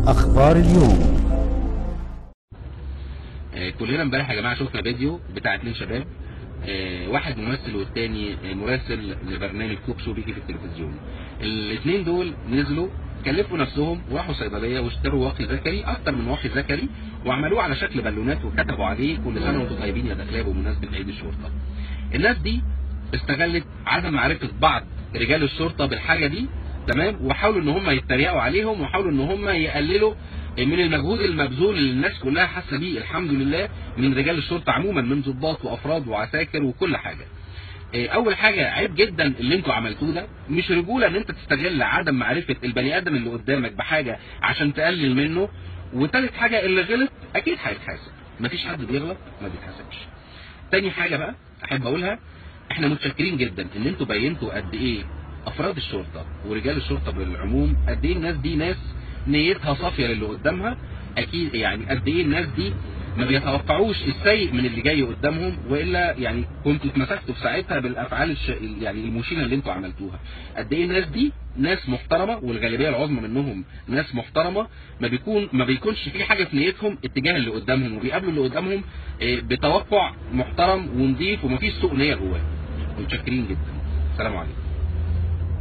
أخبار اليوم آه، كلنا امبارح يا جماعه شفنا فيديو بتاع اتنين شباب آه، واحد ممثل والتاني آه، مراسل لبرنامج توك شو بيجي في التلفزيون الاثنين دول نزلوا كلفوا نفسهم وراحوا صيدليه واشتروا واقي ذكري اكتر من واقي ذكري وعملوه على شكل بالونات وكتبوا عليه كل سنه وانتم طيبين يا دخلاء بمناسبه عيد الشرطه الناس دي استغلت عدم معرفه بعض رجال الشرطه بالحاجه دي تمام وحاولوا ان هم يتريقوا عليهم وحاولوا ان هم يقللوا من المجهود المبذول اللي الناس كلها حاسه بيه الحمد لله من رجال الشرطه عموما من ضباط وافراد وعساكر وكل حاجه. إيه، اول حاجه عيب جدا اللي انتوا عملتوه ده مش رجوله ان انت تستغل عدم معرفه البني ادم اللي قدامك بحاجه عشان تقلل منه وتالت حاجه اللي غلط اكيد هيتحاسب مفيش حد بيغلط ما بيتحاسبش. تاني حاجه بقى احب اقولها احنا متشكرين جدا ان انتوا بينتوا قد ايه افراد الشرطه ورجال الشرطه بالعموم قد ايه الناس دي ناس نيتها صافيه للي قدامها اكيد يعني قد ايه الناس دي ما بيتوقعوش السيء من اللي جاي قدامهم والا يعني كنتوا اتمسكتوا في ساعتها بالافعال الش... يعني المشينه اللي انتوا عملتوها قد ايه الناس دي ناس محترمه والغالبيه العظمى منهم ناس محترمه ما بيكون ما بيكونش في حاجه في نيتهم اتجاه اللي قدامهم وبيقابلوا اللي قدامهم آه، بتوقع محترم ونضيف ومفيش سوء نيه جواه متشكرين جدا السلام عليكم